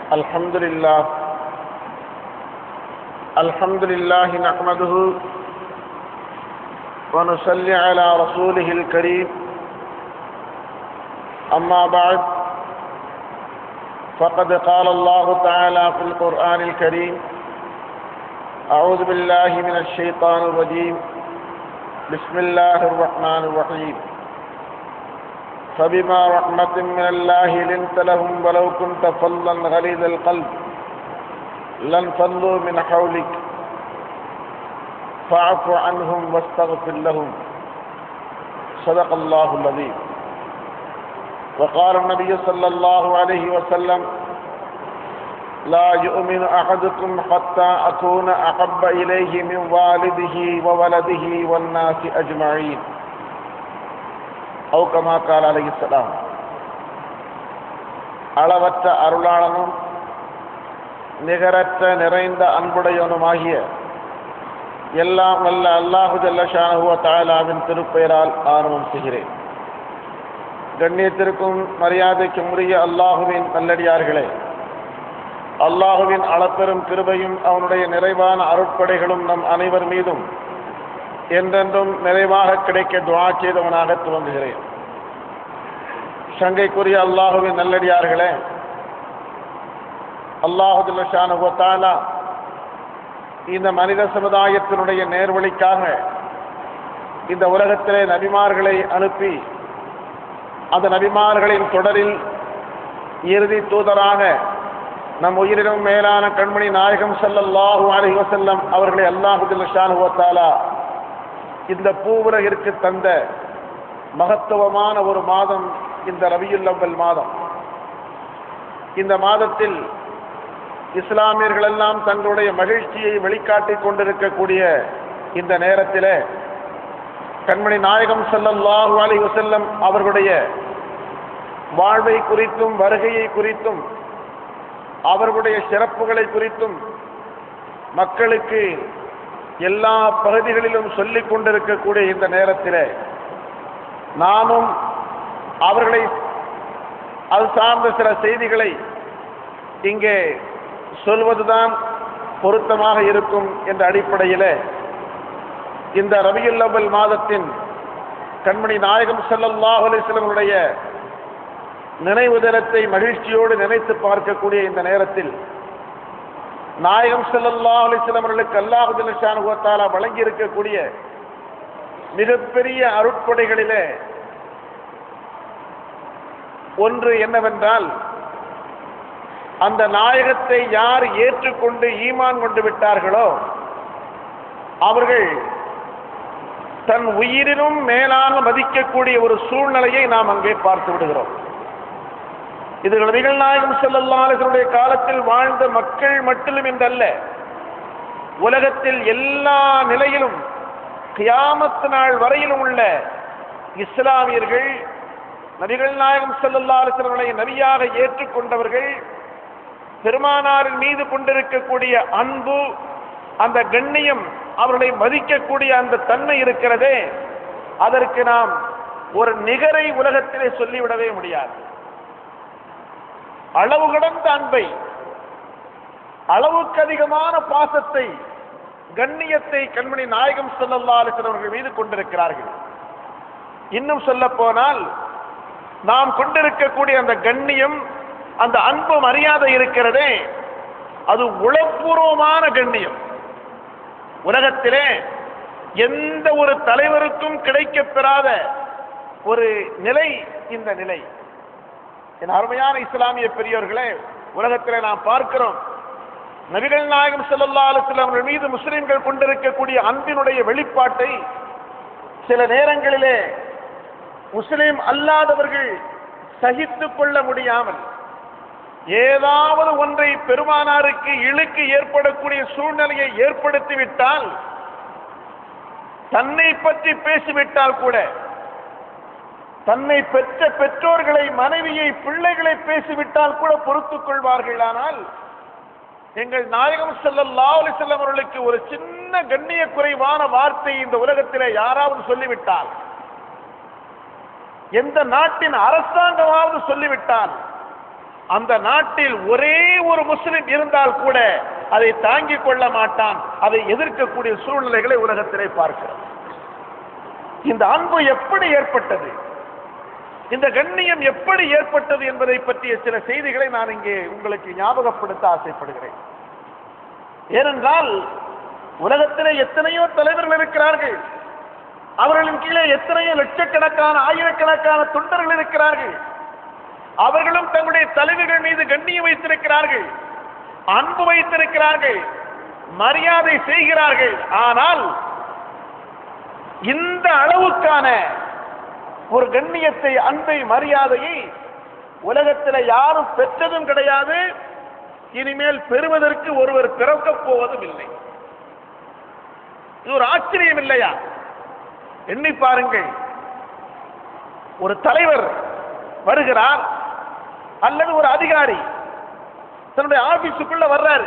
الحمد لله الحمد لله نحمده ونصلي على رسوله الكريم أما بعد فقد قال الله تعالى في القرآن الكريم أعوذ بالله من الشيطان الرجيم بسم الله الرحمن الرحيم فبما رحمة من الله لنت لهم ولو كنت فظا غليظ القلب لانفضوا من حولك فاعف عنهم واستغفر لهم صدق الله العظيم وقال النبي صلى الله عليه وسلم لا يؤمن أحدكم حتى أكون أحب إليه من والده وولده والناس أجمعين أو كما قال عليه السلام அளவற்ற அருளாளனும் நிகரற்ற நிறைந்த அன்புடையவனுமாகிய எல்லாம் வல்ல அல்லாஹு ஜல்லஷானுவ தாலாவின் திருப்பெயரால் ஆரம்பம் செய்கிறேன் கண்ணியத்திற்கும் மரியாதைக்கும் உரிய அல்லாஹுவின் நல்லடியார்களே அல்லாஹுவின் அளப்பெரும் கிருபையும் அவனுடைய நிறைவான அருட்படைகளும் நம் அனைவர் மீதும் என்றென்றும் நிறைவாக கிடைக்க துவா செய்தவனாக துவங்குகிறேன் சங்கைக்குரிய அல்லாஹுவின் நல்லடியார்களே அல்லாஹுல்லானுவத்தாலா இந்த மனித சமுதாயத்தினுடைய நேர்வழிக்காக இந்த உலகத்திலே நபிமார்களை அனுப்பி அந்த நபிமார்களின் தொடரில் இறுதி தூதராக நம் உயிரினும் மேலான கண்மணி நாயகம் சல்லல்லாஹு அலஹி வசல்லம் அவர்களை அல்லாஹுல்லானுவத்தாலா இந்த பூவுலகிற்கு தந்த மகத்துவமான ஒரு மாதம் இந்த ரபியுல் அவ்வல் மாதம் இந்த மாதத்தில் இஸ்லாமியர்கள் எல்லாம் தங்களுடைய மகிழ்ச்சியை வெளிக்காட்டிக் கொண்டிருக்கக்கூடிய இந்த நேரத்தில் கண்மணி நாயகம் சல்லல்லாஹு அலி வசல்லம் அவர்களுடைய வாழ்வை குறித்தும் வருகையை குறித்தும் அவர்களுடைய சிறப்புகளை குறித்தும் மக்களுக்கு எல்லா பகுதிகளிலும் சொல்லிக் கொண்டிருக்கக்கூடிய இந்த நேரத்தில் நாமும் அவர்களை அது சார்ந்த சில செய்திகளை இங்கே சொல்வதுதான் பொருத்தமாக இருக்கும் என்ற அடிப்படையில் இந்த ரபியுல் அவ்வல் மாதத்தின் கண்மணி நாயகம் சல்லல்லாஹ் அலிஸ்லமுடைய நினைவு தினத்தை மகிழ்ச்சியோடு நினைத்து பார்க்கக்கூடிய இந்த நேரத்தில் நாயகம் சல்லல்லா அலிஸ்லம் அவர்களுக்கு அல்லாஹுல்லானுவத்தாலா வழங்கி இருக்கக்கூடிய மிகப்பெரிய அருட்படைகளிலே ஒன்று என்னவென்றால் அந்த நாயகத்தை யார் ஏற்றுக்கொண்டு ஈமான் கொண்டு விட்டார்களோ அவர்கள் தன் உயிரினும் மேலாக மதிக்கக்கூடிய ஒரு சூழ்நிலையை நாம் அங்கே பார்த்து விடுகிறோம் இது நபிகள் நாயகம் செல்லல்லாசனுடைய காலத்தில் வாழ்ந்த மக்கள் மட்டும் என்றல்ல உலகத்தில் எல்லா நிலையிலும் கியாமத்து நாள் வரையிலும் உள்ள இஸ்லாமியர்கள் நபிகள் நாயகம் செல்லல்லாசனர்களை நபியாக ஏற்றுக்கொண்டவர்கள் பெருமானாரின் மீது கொண்டிருக்கக்கூடிய அன்பு அந்த கண்ணியம் அவர்களை மதிக்கக்கூடிய அந்த தன்மை இருக்கிறதே அதற்கு நாம் ஒரு நிகரை உலகத்திலே சொல்லிவிடவே முடியாது அளவு கடந்த அன்பை அளவுக்கு அதிகமான பாசத்தை கண்ணியத்தை கண்மணி நாயகம் செல்லல்லாலிசன் அவர்கள் மீது கொண்டிருக்கிறார்கள் இன்னும் சொல்ல போனால் நாம் கொண்டிருக்கக்கூடிய அந்த கண்ணியம் அந்த அன்பு மரியாதை இருக்கிறதே அது உளப்பூர்வமான கண்ணியம் உலகத்திலே எந்த ஒரு தலைவருக்கும் கிடைக்கப் பெறாத ஒரு நிலை இந்த நிலை என் அருமையான இஸ்லாமிய பெரியவர்களே உலகத்தில் நாம் பார்க்கிறோம் நபிகள் நாயகம் செல்லல்லா அலுவலம் மீது முஸ்லிம்கள் கொண்டிருக்கக்கூடிய அன்பினுடைய வெளிப்பாட்டை சில நேரங்களிலே முஸ்லிம் அல்லாதவர்கள் சகித்துக் கொள்ள முடியாமல் ஏதாவது ஒன்றை பெருமானாருக்கு இழுக்கு ஏற்படக்கூடிய சூழ்நிலையை ஏற்படுத்திவிட்டால் தன்னை பற்றி பேசிவிட்டால் கூட தன்னை பெற்ற பெற்றோர்களை மனைவியை பிள்ளைகளை பேசிவிட்டால் கூட பொறுத்துக் கொள்வார்கள் ஆனால் எங்கள் நாயகம் செல்லல்லா செல்லம் அவர்களுக்கு ஒரு சின்ன கண்ணிய குறைவான வார்த்தை இந்த உலகத்திலே யாராவது சொல்லிவிட்டால் எந்த நாட்டின் அரசாங்கமாவது சொல்லிவிட்டால் அந்த நாட்டில் ஒரே ஒரு முஸ்லிம் இருந்தால் கூட அதை தாங்கிக் கொள்ள மாட்டான் அதை எதிர்க்கக்கூடிய சூழ்நிலைகளை உலகத்திலே பார்க்கிறோம் இந்த அன்பு எப்படி ஏற்பட்டது இந்த கண்ணியம் எப்படி ஏற்பட்டது என்பதை பற்றிய சில செய்திகளை நான் இங்கே உங்களுக்கு ஞாபகப்படுத்த ஆசைப்படுகிறேன் ஏனென்றால் உலகத்திலே எத்தனையோ தலைவர்கள் இருக்கிறார்கள் அவர்களின் கீழே எத்தனையோ லட்சக்கணக்கான ஆயிரக்கணக்கான தொண்டர்கள் இருக்கிறார்கள் அவர்களும் தங்களுடைய தலைவர்கள் மீது கண்ணியம் வைத்திருக்கிறார்கள் அன்பு வைத்திருக்கிறார்கள் மரியாதை செய்கிறார்கள் ஆனால் இந்த அளவுக்கான ஒரு கண்ணியத்தை அன்பை மரியாதையை உலகத்தில் யாரும் பெற்றதும் கிடையாது இனிமேல் பெறுவதற்கு ஒருவர் பிறக்கப் போவதும் இல்லை இது ஒரு ஆச்சரியம் இல்லையா எண்ணி பாருங்கள் ஒரு தலைவர் வருகிறார் அல்லது ஒரு அதிகாரி தன்னுடைய ஆபீஸுக்குள்ள வர்றாரு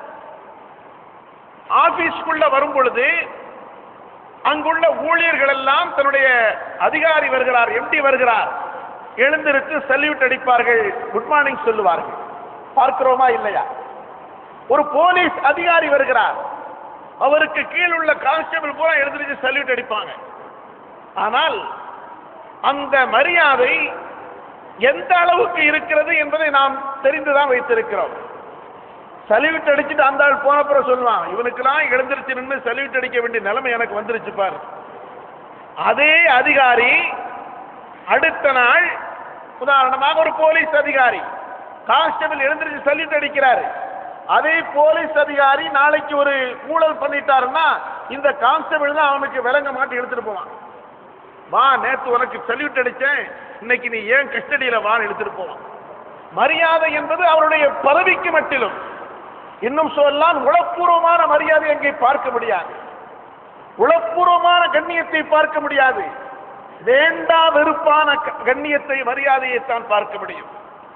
ஆபீஸ்க்குள்ள வரும் பொழுது அங்குள்ள ஊழியர்கள் எல்லாம் தன்னுடைய அதிகாரி வருகிறார் எம்டி வருகிறார் எழுந்திருந்து சல்யூட் அடிப்பார்கள் குட் மார்னிங் சொல்லுவார்கள் பார்க்கிறோமா இல்லையா ஒரு போலீஸ் அதிகாரி வருகிறார் அவருக்கு கீழ் உள்ள கான்ஸ்டபிள் பூரா எழுந்திருந்து சல்யூட் அடிப்பாங்க ஆனால் அந்த மரியாதை எந்த அளவுக்கு இருக்கிறது என்பதை நாம் தெரிந்துதான் வைத்திருக்கிறோம் சல்யூட் அடிச்சுட்டு அந்த ஆள் போனப்புறம் சொல்லுவான் இவனுக்கெல்லாம் எழுந்திருச்சு நின்று சல்யூட் அடிக்க வேண்டிய நிலைமை எனக்கு வந்துருச்சு பாரு அதே அதிகாரி அடுத்த நாள் உதாரணமாக ஒரு போலீஸ் அதிகாரி கான்ஸ்டபிள் எழுந்திருச்சு சல்யூட் அடிக்கிறாரு அதே போலீஸ் அதிகாரி நாளைக்கு ஒரு ஊழல் பண்ணிட்டாருன்னா இந்த கான்ஸ்டபிள் தான் அவனுக்கு விலங்க மாட்டி எடுத்துட்டு போவான் வா நேத்து உனக்கு சல்யூட் அடிச்சேன் இன்னைக்கு நீ ஏன் கஸ்டடியில வான்னு எடுத்துட்டு போவான் மரியாதை என்பது அவருடைய பதவிக்கு மட்டிலும் இன்னும் சொல்லலாம் உளப்பூர்வமான மரியாதை அங்கே பார்க்க முடியாது உளப்பூர்வமான கண்ணியத்தை பார்க்க முடியாது வேண்டா வெறுப்பான க- கண்ணியத்தை மரியாதையை தான் பார்க்க முடியும்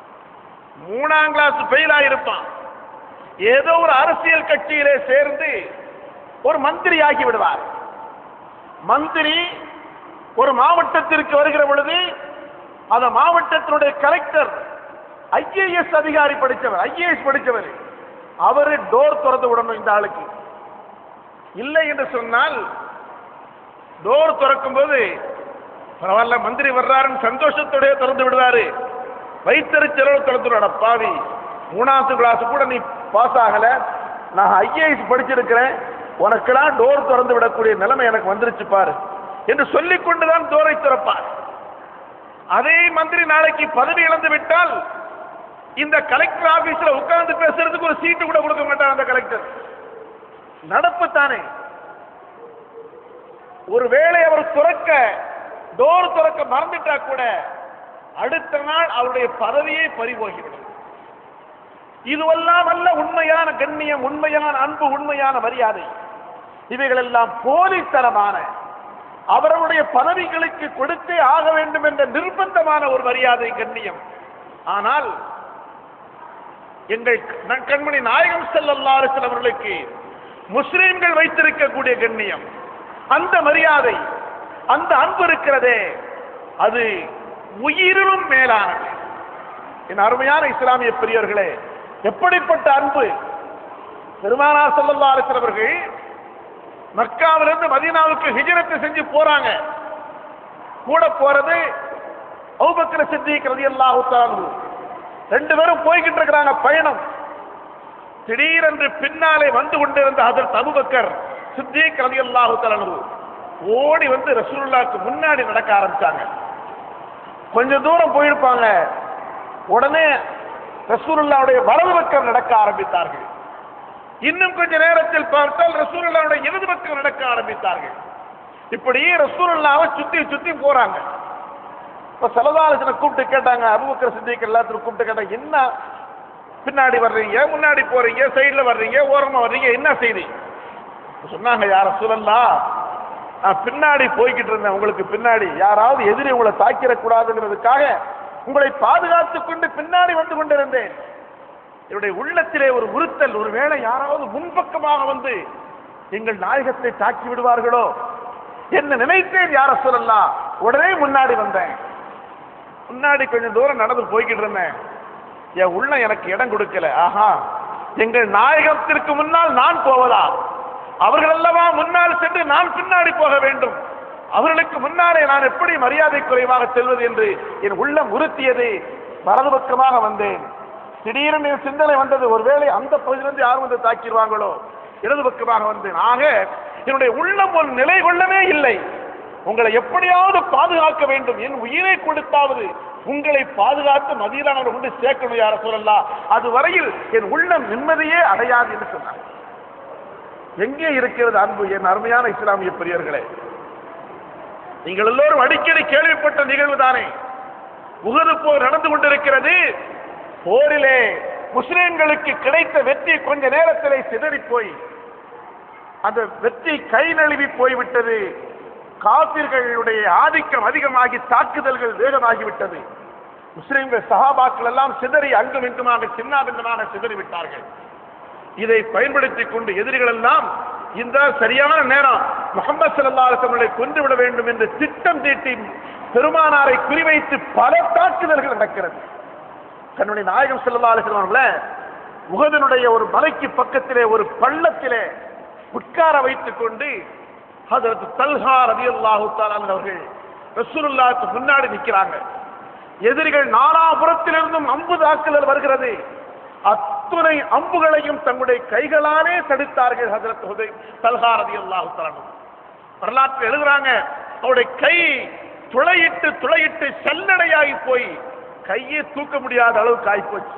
மூணாம் கிளாஸ் ஃபெயில் ஆயிருப்பான் ஏதோ ஒரு அரசியல் கட்சியிலே சேர்ந்து ஒரு மந்திரி ஆகி விடுவார் மந்திரி ஒரு மாவட்டத்திற்கு வருகிற பொழுது அந்த மாவட்டத்தினுடைய கலெக்டர் ஐஏஎஸ் அதிகாரி படித்தவர் ஐஏஎஸ் படித்தவர் அவரு டோர் திறந்து விடணும் இந்த ஆளுக்கு இல்லை என்று சொன்னால் டோர் திறக்கும் போது பரவாயில்ல மந்திரி வர்றாருன்னு சந்தோஷத்தோடய திறந்து விடுவாரு வைத்தறிச்சலோடு திறந்து விட பாவி மூணாவது கிளாஸ் கூட நீ பாஸ் ஆகல நான் ஐஏஎஸ் படிச்சிருக்கிறேன் உனக்கெல்லாம் டோர் திறந்து விடக்கூடிய நிலைமை எனக்கு வந்துருச்சு பாரு என்று சொல்லிக் கொண்டுதான் டோரை திறப்பார் அதே மந்திரி நாளைக்கு பதவி இழந்து விட்டால் இந்த கலெக்டர் ஆபீஸ்ல உட்கார்ந்து பேசுறதுக்கு ஒரு சீட்டு கூட கொடுக்க மாட்டார் அந்த கலெக்டர் நடப்பு தானே ஒருவேளை அவர் துறக்க டோர் துறக்க மறந்துட்டா கூட அடுத்த நாள் அவருடைய பதவியே பறிபோகிவிடும் இதுவெல்லாம் அல்ல உண்மையான கண்ணியம் உண்மையான அன்பு உண்மையான மரியாதை இவைகளெல்லாம் போலித்தனமான அவர்களுடைய பதவிகளுக்கு கொடுத்தே ஆக வேண்டும் என்ற நிர்பந்தமான ஒரு மரியாதை கண்ணியம் ஆனால் எங்கள் ந- கண்மணி நாயகம் ஸல்லல்லாஹு அலைஹி வஸல்லம் அவர்களுக்கு முஸ்லிம்கள் வைத்திருக்கக்கூடிய கண்ணியம் அந்த மரியாதை அந்த அன்பு இருக்கிறதே அது உயிரிலும் மேலானது என் அருமையான இஸ்லாமிய பெரியவர்களே எப்படிப்பட்ட அன்பு பெருமானார் ஸல்லல்லாஹு அலைஹி வஸல்லம் அவர்கள் மக்காவிலிருந்து மதீனாவுக்கு ஹிஜ்ரத் செஞ்சு போறாங்க கூட போறது அபூபக்கர் சித்திக் ரலியல்லாஹு தஆலா ரெண்டு பேரும் போய்கிட்டு இருக்கிறாங்க பயணம் திடீரென்று பின்னாலே வந்து கொண்டிருந்த ஹஜரத் அபூபக்கர் சித்திக் ரலியல்லாஹு தஆலா ஓடி வந்து ரசூலுல்லாஹ்க்கு முன்னாடி நடக்க ஆரம்பிச்சாங்க கொஞ்சம் தூரம் போயிருப்பாங்க உடனே ரசூலுல்லாவுடைய வலது பக்கம் நடக்க ஆரம்பித்தார்கள் இன்னும் கொஞ்ச நேரத்தில் பார்த்தால் ரசூலுல்லாவுடைய இடது பக்கம் நடக்க ஆரம்பித்தார்கள் இப்படி ரசூலுல்லாவை சுத்தி சுத்தி போறாங்க இப்ப சலதாலோசனை கூப்பிட்டு கேட்டாங்க அபுபக்கர் சித்திக் எல்லாத்தையும் கூப்பிட்டு கேட்டாங்க என்ன பின்னாடி வர்றீங்க முன்னாடி போறீங்க சைடுல வர்றீங்க ஓரமா வர்றீங்க என்ன செய்தி சொன்னாங்க யார சூழல்லா நான் பின்னாடி போய்கிட்டு இருந்தேன் உங்களுக்கு பின்னாடி யாராவது எதிரி உங்களை தாக்கிடக்கூடாதுங்கிறதுக்காக உங்களை பாதுகாத்துக் கொண்டு பின்னாடி வந்து கொண்டிருந்தேன் என்னுடைய உள்ளத்திலே ஒரு உறுத்தல் ஒருவேளை யாராவது முன்பக்கமாக வந்து எங்கள் நாயகத்தை தாக்கி விடுவார்களோ என்ன நினைத்தேன் யார சொல்லலாம் உடனே முன்னாடி வந்தேன் முன்னாடி கொஞ்சம் தூரம் நடந்து போய்கிட்டு இருந்தேன் என் உள்ள எனக்கு இடம் கொடுக்கல ஆஹா எங்கள் நாயகத்திற்கு முன்னால் நான் போவதா அவர்கள் அல்லவா முன்னால் சென்று நான் பின்னாடி போக வேண்டும் அவர்களுக்கு முன்னாலே நான் எப்படி மரியாதை குறைவாக செல்வது என்று என் உள்ளம் உறுத்தியது வலது பக்கமாக வந்தேன் திடீரென என் சிந்தனை வந்தது ஒருவேளை அந்த பகுதியிலிருந்து யாரும் வந்து தாக்கிடுவாங்களோ இடது பக்கமாக வந்தேன் ஆக என்னுடைய உள்ளம் ஒரு நிலை கொள்ளவே இல்லை உங்களை எப்படியாவது பாதுகாக்க வேண்டும் என் உயிரை கொடுத்தாவது உங்களை பாதுகாத்து மதியிலானவர் கொண்டு சேர்க்கணும் யார சொல்லலாம் அது வரையில் என் உள்ளம் நிம்மதியே அடையாது என்று சொன்னார் எங்கே இருக்கிறது அன்பு என் அருமையான இஸ்லாமிய பெரியவர்களே நீங்கள் எல்லோரும் அடிக்கடி கேள்விப்பட்ட நிகழ்வு தானே உகது போர் நடந்து கொண்டிருக்கிறது போரிலே முஸ்லிம்களுக்கு கிடைத்த வெற்றி கொஞ்ச நேரத்திலே சிதறி போய் அந்த வெற்றி கை நழுவி போய்விட்டது காபிர்களுடைய ஆதிக்கம் அதிகமாகி தாக்குதல்கள் வேகமாகிவிட்டது முஸ்லிம்கள் சஹாபாக்கள் எல்லாம் சிதறி அங்கும் இங்குமாக சின்னாபின்னமாக சிதறி விட்டார்கள் இதை பயன்படுத்திக் கொண்டு எதிரிகள் எல்லாம் இந்த சரியான நேரம் முகமது சல்லா அலுவலை கொன்று விட வேண்டும் என்று திட்டம் தீட்டி பெருமானாரை குறிவைத்து பல தாக்குதல்கள் நடக்கிறது தன்னுடைய நாயகம் சல்லா அலுவலம் அவர்கள உகதனுடைய ஒரு மலைக்கு பக்கத்திலே ஒரு பள்ளத்திலே உட்கார வைத்துக் கொண்டு ஹதரத் தல்ஹா ரதியல்லாஹு தாலான் அவர்கள் ரசூலுல்லாஹ்க்கு முன்னாடி நிற்கிறாங்க எதிரிகள் நாலாபுரத்திலிருந்தும் அம்பு தாக்குதல் வருகிறது அத்துணை அம்புகளையும் தங்களுடைய கைகளாலே தடுத்தார்கள் ஹஜரத் ஹுதை தல்ஹா ரதியல்லாஹு தாலான் வரலாற்றில் எழுதுறாங்க அவருடைய கை துளையிட்டு துளையிட்டு சல்லடையாகி போய் கையை தூக்க முடியாத அளவுக்கு ஆகிப்போச்சு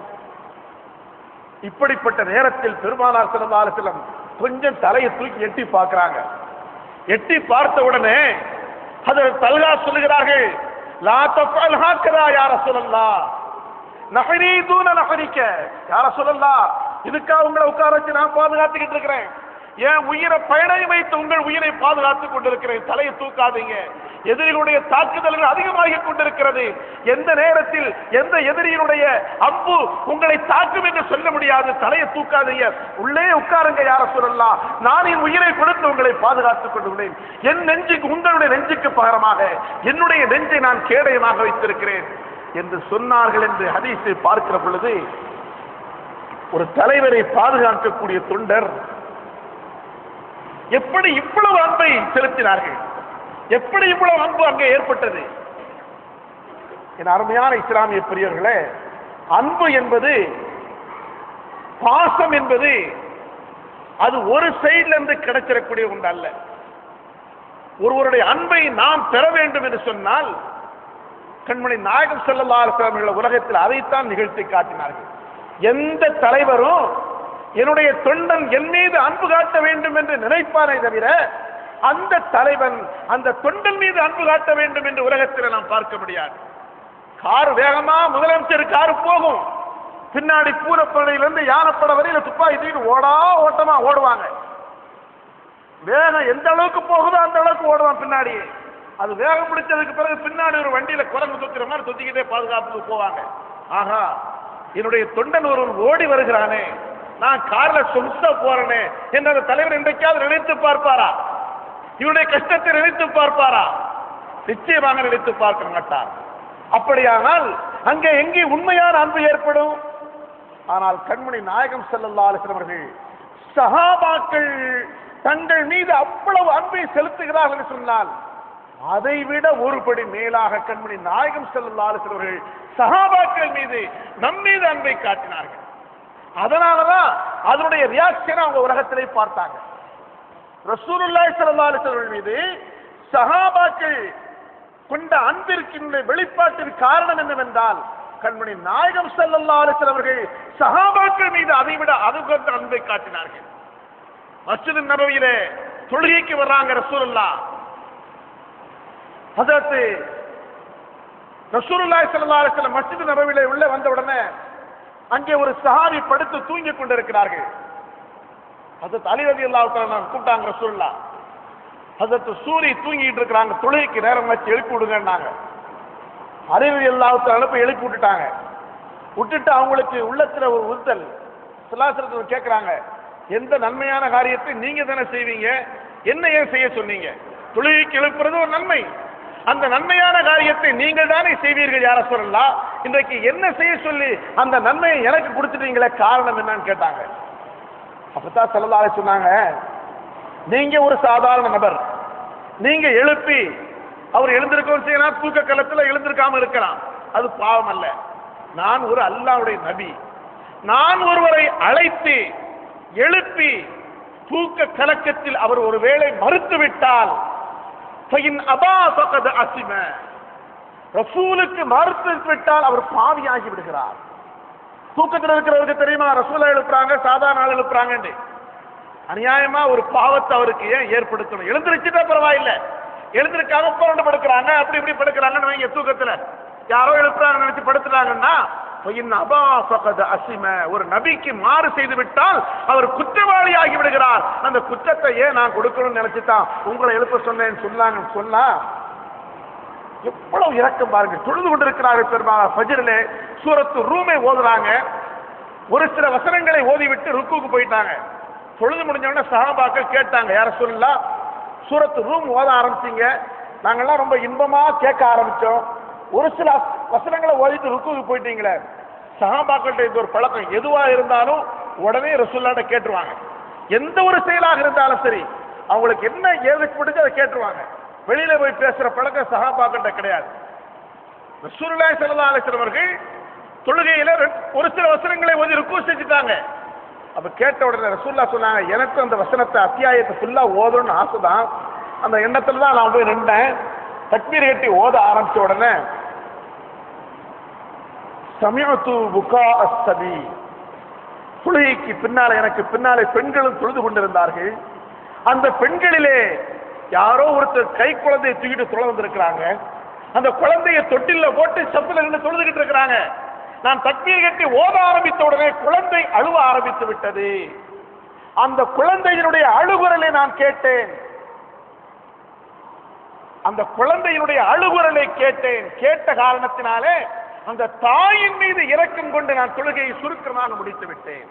இப்படிப்பட்ட நேரத்தில் பெருமானார் சிறந்தாலும் கொஞ்சம் தலையை தூக்கி எட்டி பார்க்கறாங்க எட்டி பார்த்த உடனே அதில் தல்கா சொல்லுகிறார்கள் லா தஃபல் ஹாக்கதா யார சொல்லலாம் நகரி தூன நகரிக்க யார சொல்லலாம் இதுக்கா உங்களை உட்கார வச்சு நான் பாதுகாத்துக்கிட்டு இருக்கிறேன் என் உயிரை பயணை வைத்து உங்கள் உயிரை பாதுகாத்துக் கொண்டிருக்கிறேன் தலையை தூக்காதீங்க எதிரிகளுடைய தாக்குதல்கள் அதிகமாகி கொண்டிருக்கிறது எந்த நேரத்தில் எந்த எதிரியினுடைய அம்பு உங்களை தாக்கும் என்று சொல்ல முடியாது தலையை தூக்காதீங்க உள்ளே உட்காருங்க யார சொல்லலாம் நான் என் உயிரை கொடுத்து உங்களை பாதுகாத்துக் கொண்டுள்ளேன் என் நெஞ்சுக்கு உங்களுடைய நெஞ்சுக்கு பகரமாக என்னுடைய நெஞ்சை நான் கேடயமாக வைத்திருக்கிறேன் என்று சொன்னார்கள் என்று ஹதீஸை பார்க்கிற பொழுது ஒரு தலைவரை பாதுகாக்கக்கூடிய தொண்டர் எப்படி இவ்வளவு அன்பை செலுத்தினார்கள் எப்படி இவ்வளவு அன்பு அங்கே ஏற்பட்டது என் அருமையான இஸ்லாமிய பெரியவர்களே அன்பு என்பது பாசம் என்பது அது ஒரு சைடுல இருந்து கிடைச்சிடக்கூடிய ஒன்று அல்ல ஒருவருடைய அன்பை நாம் பெற வேண்டும் என்று சொன்னால் கண்மணி நாயகம் செல்லல்லா அவர்கள் உலகத்தில் அதைத்தான் நிகழ்த்தி காட்டினார்கள் எந்த தலைவரும் என்னுடைய தொண்டன் என் மீது அன்பு காட்ட வேண்டும் என்று நினைப்பானே தவிர அந்த தலைவன் அந்த தொண்டன் மீது அன்பு காட்ட வேண்டும் என்று உலகத்தில் நாம் பார்க்க முடியாது கார் வேகமா முதலமைச்சர் கார் போகும் பின்னாடி பூரப்படையிலிருந்து யானைப்பட வரையில துப்பாக்கி தூக்கிட்டு ஓடா ஓட்டமா ஓடுவாங்க வேகம் எந்த அளவுக்கு போகுதோ அந்த அளவுக்கு ஓடுவான் பின்னாடி அது வேகம் பிடிச்சதுக்கு பிறகு பின்னாடி ஒரு வண்டியில குரங்கு சுத்துற மாதிரி சுத்திக்கிட்டே பாதுகாப்புக்கு போவாங்க ஆஹா என்னுடைய தொண்டன் ஒருவன் ஓடி வருகிறானே நான் கார்ல சொம்சா போறேனே என்று அந்த தலைவர் இன்றைக்காவது நினைத்து பார்ப்பாரா இவனுடைய கஷ்டத்தை நினைத்து பார்ப்பாரா நிச்சயமாக நினைத்து பார்க்க மாட்டார் அப்படியானால் அங்கே எங்கே உண்மையான அன்பு ஏற்படும் ஆனால் கண்மணி நாயகம் செல்லல்லா அவர்கள் சஹாபாக்கள் தங்கள் மீது அவ்வளவு அன்பை செலுத்துகிறார்கள் என்று சொன்னால் அதைவிட ஒருபடி மேலாக கண்மணி நாயகம் செல்லல்லா அவர்கள் சஹாபாக்கள் மீது நம் மீது அன்பை காட்டினார்கள் அதனாலதான் அதனுடைய ரியாக்ஷன் அவங்க உலகத்திலே பார்த்தாங்க ரசூலுல்லாஹி ஸல்லல்லாஹு அலைஹி வஸல்லம் மீது சஹாபாக்கள் கொண்ட அன்பிற்கினுடைய வெளிப்பாட்டின் காரணம் என்னவென்றால் கண்மணி நாயகம் ஸல்லல்லாஹு அலைஹி வஸல்லம் அவர்கள் சஹாபாக்கள் மீது அதைவிட அது கொண்ட அன்பை காட்டினார்கள் மஸ்ஜித் நபவியிலே தொழுகைக்கு வர்றாங்க ரசூலுல்லாஹ் ஹஜரத் ரசூலுல்லாஹி ஸல்லல்லாஹு அலைஹி வஸல்லம் மஸ்ஜித் நபவியிலே உள்ள வந்த உடனே அங்கே ஒரு சஹாபி படுத்து தூங்கிக் கொண்டிருக்கிறார்கள் ஹசரத் அலி ரதி அல்லாஹ் கூப்பிட்டாங்க ரசூல்லா ஹசரத் சூரி தூங்கிட்டு இருக்கிறாங்க தொழுகைக்கு நேரம் வச்சு எழுப்பி விடுங்கன்னாங்க அலி ரதி அல்லாஹ் போய் எழுப்பி விட்டுட்டாங்க விட்டுட்டு அவங்களுக்கு உள்ளத்துல ஒரு உறுத்தல் சுலாசனத்தில் கேட்குறாங்க எந்த நன்மையான காரியத்தை நீங்க தானே செய்வீங்க என்ன ஏன் செய்ய சொன்னீங்க தொழுகைக்கு எழுப்புறது ஒரு நன்மை அந்த நன்மையான காரியத்தை நீங்கள் தானே செய்வீர்கள் யார சொல்லலாம் இன்றைக்கு என்ன செய்ய சொல்லி அந்த நன்மையை எனக்கு கொடுத்துட்டீங்களே காரணம் என்னன்னு கேட்டாங்க அப்பதான் செல்லதாலே சொன்னாங்க நீங்க ஒரு சாதாரண நபர் நீங்க எழுப்பி அவர் எழுந்திருக்கவும் செய்யலாம் தூக்க கலத்துல எழுந்திருக்காம இருக்கலாம் அது பாவம் அல்ல நான் ஒரு அல்லாவுடைய நபி நான் ஒருவரை அழைத்து எழுப்பி தூக்க கலக்கத்தில் அவர் ஒருவேளை மறுத்து விட்டால் ஃபைன் அபா ஃபகத் அசிம ரசூலுக்கு மறுத்து விட்டால் அவர் பாவியாகி விடுகிறார் தூக்கத்தில் இருக்கிறவருக்கு தெரியுமா ரசூலா எழுப்புறாங்க சாதாரண ஆள் எழுப்புறாங்கன்னு அநியாயமா ஒரு பாவத்தை அவருக்கு ஏன் ஏற்படுத்தணும் எழுந்திருச்சுட்டா பரவாயில்ல எழுந்திருக்காம புரண்டு படுக்கிறாங்க அப்படி இப்படி படுக்கிறாங்கன்னு வைங்க தூக்கத்துல யாரோ எழுப்புறாங்க நினைச்சு படுத்துறாங்கன்னா பொய்யின் அபா ஃபகத் அசிம ஒரு நபிக்கு மாறு செய்து விட்டால் அவர் குற்றவாளி ஆகி விடுகிறார் அந்த குற்றத்தை ஏன் நான் கொடுக்கணும்னு நினைச்சுதான் உங்களை எழுப்ப சொன்னேன்னு சொன்னாங்கன்னு சொன்னா எவ்வளவு இரக்கம் பாருங்க தொழுது கொண்டிருக்கிறார்கள் பெருமாள் ஃபஜ்ரிலே சூரத்து ரூமை ஓதுறாங்க ஒரு சில வசனங்களை ஓதிவிட்டு ருக்குக்கு போயிட்டாங்க தொழுது முடிஞ்ச உடனே சஹாபாக்கள் கேட்டாங்க யார சொல்லலாம் சூரத்து ரூம் ஓத ஆரம்பிச்சீங்க நாங்கெல்லாம் ரொம்ப இன்பமா கேட்க ஆரம்பிச்சோம் ஒரு சில வச- வசனங்களை ஓதிட்டு ருக்குக்கு போயிட்டீங்களே சஹாபாக்கள்கிட்ட இது ஒரு பழக்கம் எதுவா இருந்தாலும் உடனே ரசூல்லாட்ட கேட்டுருவாங்க எந்த ஒரு செயலாக இருந்தாலும் சரி அவங்களுக்கு என்ன ஏதுக்கு பிடிச்சு அதை கேட்டுருவாங்க வெளியில போய் பேசுற பழக்கம் சஹாபாக்கிட்ட கிடையாது ரசூலுல்லாஹி ஸல்லல்லாஹு அலைஹி வஸல்லம் அவர்கள் தொழுகையில ரெண்டு- ஒரு சில வசனங்களை ஓதி ருக்கு செஞ்சுட்டாங்க அப்ப கேட்ட உடனே ரசூல்லா சொன்னாங்க எனக்கும் அந்த வசனத்தை அத்தியாயத்தை ஃபுல்லா ஓதணும்னு ஆசைதான் அந்த எண்ணத்துல தான் நான் போய் நின்றேன் தக்பீர் கட்டி ஓத ஆரம்பிச்ச உடனே சமயத்து புகா அஸ்தபி தொழுகைக்கு பின்னால எனக்கு பின்னாலே பெண்களும் தொழுது கொண்டிருந்தார்கள் அந்த பெண்களிலே யாரோ ஒருத்தர் கை குழந்தையை தூக்கிட்டு தொலை வந்திருக்கிறாங்க அந்த குழந்தையை தொட்டில்ல போட்டு சப்பில் நின்று தொழுதுகிட்டு இருக்கிறாங்க நான் தக்பீர் கட்டி ஓத ஆரம்பித்த உடனே குழந்தை அழுவ ஆரம்பித்து விட்டது அந்த குழந்தையினுடைய அழுகுரலை நான் கேட்டேன் அந்த குழந்தையினுடைய அழுகுரலை கேட்டேன் கேட்ட காரணத்தினாலே அந்த தாயின் மீது இரக்கம் கொண்டு நான் தொழுகையை சுருக்கமாக முடித்து விட்டேன்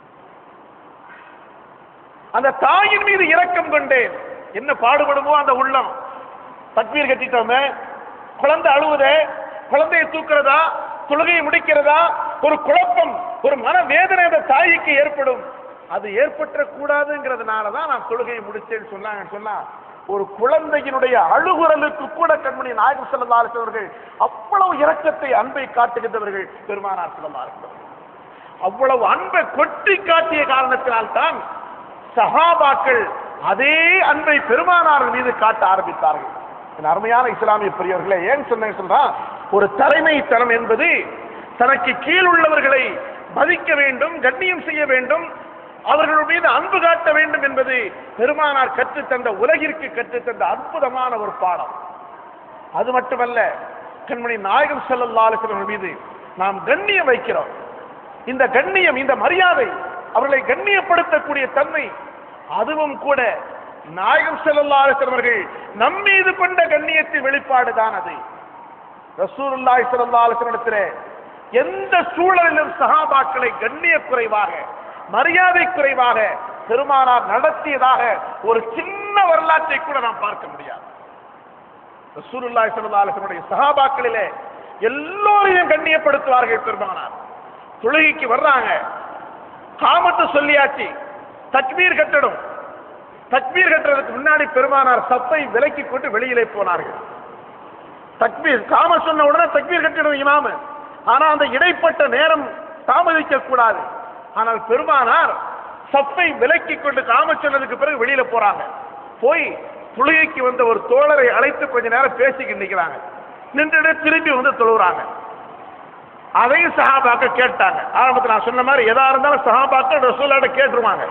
அந்த தாயின் மீது இரக்கம் கொண்டேன் என்ன பாடுபடுமோ அந்த உள்ளம் தக்பீர் கட்டிட்டோமே குழந்தை அழுவுதே குழந்தையை தூக்குறதா தொழுகையை முடிக்கிறதா ஒரு குழப்பம் ஒரு மன வேதனை அந்த தாய்க்கு ஏற்படும் அது ஏற்பட்ட கூடாதுங்கிறதுனால தான் நான் தொழுகையை முடிச்சேன்னு சொன்னாங்கன்னு சொன்னா ஒரு குழந்தையினுடைய அழுகுரலுக்கு கூட கண்மணி நாயகம் ஸல்லல்லாஹு அலைஹி அவர்கள் அவ்வளவு இரக்கத்தை அன்பை காட்டுகின்றவர்கள் பெருமானார் ஸல்லல்லாஹு அலைஹி வஸல்லம். அவ்வளவு அன்பை கொட்டி காட்டிய காரணத்தினால்தான் சஹாபாக்கள் அதே அன்பை பெருமானார் மீது காட்ட ஆரம்பித்தார்கள் என் அருமையான இஸ்லாமிய பெரியவர்களே ஏன் சொன்னேன் சொல்றா ஒரு தலைமைத்தனம் என்பது தனக்கு கீழ் உள்ளவர்களை மதிக்க வேண்டும் கண்ணியம் செய்ய வேண்டும் அவர்கள் மீது அன்பு காட்ட வேண்டும் என்பது பெருமானார் கற்றுத்தந்த உலகிற்கு கற்றுத்தந்த அற்புதமான ஒரு பாடம் அது மட்டுமல்ல கண்மணி நாயகம் ஸல்லல்லாஹு அலைஹி வஸல்லம் மீது நாம் கண்ணியம் வைக்கிறோம் இந்த கண்ணியம் இந்த மரியாதை அவர்களை கண்ணியப்படுத்தக்கூடிய தன்மை அதுவும் கூட நாயகம் ஸல்லல்லாஹு அலைஹி வஸல்லம் அவர்கள் நம் மீது கொண்ட கண்ணியத்தின் வெளிப்பாடு தான் அது ரசூலுல்லாஹி ஸல்லல்லாஹு அலைஹி வஸல்லம் இடத்திலே எந்த சூழலிலும் சஹாபாக்களை கண்ணிய குறைவாக மரியாதை குறைவாக பெருமானார் நடத்தியதாக ஒரு சின்ன வரலாற்றை கூட நாம் பார்க்க முடியாது ரசூலுல்லாஹி ஸல்லல்லாஹு அலைஹி வஸல்லம் சஹாபாக்களிலே எல்லோரையும் கண்ணியப்படுத்துவார்கள் பெருமானார் தொழுகைக்கு வர்றாங்க காமத்து சொல்லியாச்சு தக்பீர் கட்டணும் தக்பீர் கட்டுறதுக்கு முன்னாடி பெருமானார் சப்பை விலக்கி கொண்டு வெளியிலே போனார்கள் தக்பீர் காம சொன்ன உடனே தக்பீர் கட்டிடும் இமாமு ஆனா அந்த இடைப்பட்ட நேரம் தாமதிக்க கூடாது ஆனால் பெருமானார் சப்பை விலக்கி கொண்டு காம சொன்னதுக்கு பிறகு வெளியில போறாங்க போய் தொழுகைக்கு வந்த ஒரு தோழரை அழைத்து கொஞ்ச நேரம் பேசிக்கிட்டு நிக்கிறாங்க நின்றுட்டு திரும்பி வந்து தொழுகிறாங்க அதையும் சஹாபாக்கள் கேட்டாங்க ஆரம்பத்தில் நான் சொன்ன மாதிரி எதா இருந்தாலும் சஹாபாக்கள் ரசூலாட்ட கேட்டுருவாங்க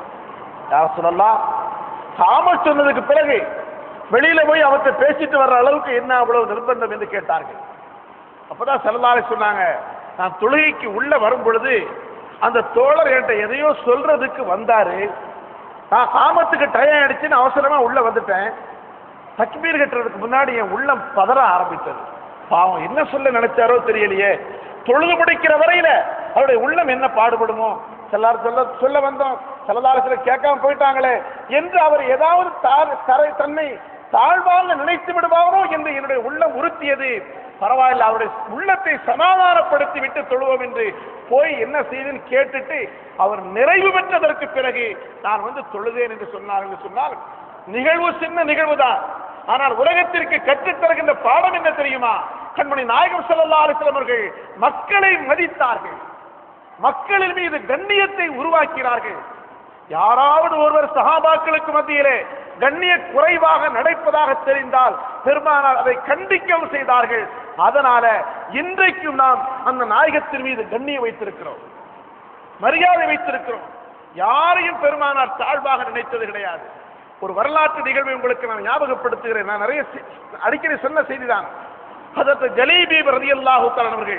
யார் சொல்லலாம் காம சொன்னதுக்கு பிறகு வெளியில போய் அவர்கிட்ட பேசிட்டு வர்ற அளவுக்கு என்ன அவ்வளவு நிர்பந்தம் என்று கேட்டார்கள் அப்பதான் செல்லலாறு சொன்னாங்க நான் தொழுகைக்கு உள்ள வரும் பொழுது அந்த தோழர் என்கிட்ட எதையோ சொல்றதுக்கு வந்தாரு நான் காமத்துக்கு டயம் ஆயிடுச்சுன்னு அவசரமா உள்ள வந்துட்டேன் தக்பீர் கட்டுறதுக்கு முன்னாடி என் உள்ளம் பதற ஆரம்பித்தது பாவம் என்ன சொல்ல நினைச்சாரோ தெரியலையே தொழுது முடிக்கிற வரையில அவருடைய உள்ளம் என்ன பாடுபடுமோ எல்லாரும் சொல்ல சொல்ல வந்தோம் சில கேட்காம போயிட்டாங்களே என்று அவர் ஏதாவது தாழ் தரை தன்னை தாழ்வாக நினைத்து விடுவாரோ என்று என்னுடைய உள்ளம் உறுத்தியது பரவாயில்ல அவருடைய உள்ளத்தை சமாதானப்படுத்தி விட்டு தொழுவோம் என்று போய் என்ன செய்துன்னு கேட்டுட்டு அவர் நிறைவு பெற்றதற்கு பிறகு நான் வந்து தொழுதேன் என்று சொன்னார் என்று சொன்னால் நிகழ்வு சின்ன நிகழ்வு தான் ஆனால் உலகத்திற்கு கற்றுத் தருகின்ற பாடம் என்ன தெரியுமா கண்மணி நாயகம் ஸல்லல்லாஹு அலைஹி வஸல்லம் அவர்கள் மக்களை மதித்தார்கள் மக்களின் மீது கண்ணியத்தை உருவாக்கினார்கள் யாராவது ஒருவர் சஹாபாக்களுக்கு மத்தியிலே கண்ணிய குறைவாக நடப்பதாக தெரிந்தால் பெருமானார் அதை கண்டிக்கவும் செய்தார்கள் அதனால இன்றைக்கும் நாம் அந்த நாயகத்தின் மீது கண்ணியம் வைத்திருக்கிறோம் மரியாதை வைத்திருக்கிறோம் யாரையும் பெருமானார் தாழ்வாக நினைத்தது கிடையாது ஒரு வரலாற்று நிகழ்வை உங்களுக்கு நான் ஞாபகப்படுத்துகிறேன் நான் நிறைய செ- அடிக்கடி சொன்ன செய்திதான் அதற்கு ஜலீபி ரதியல்லாஹு அவர்கள்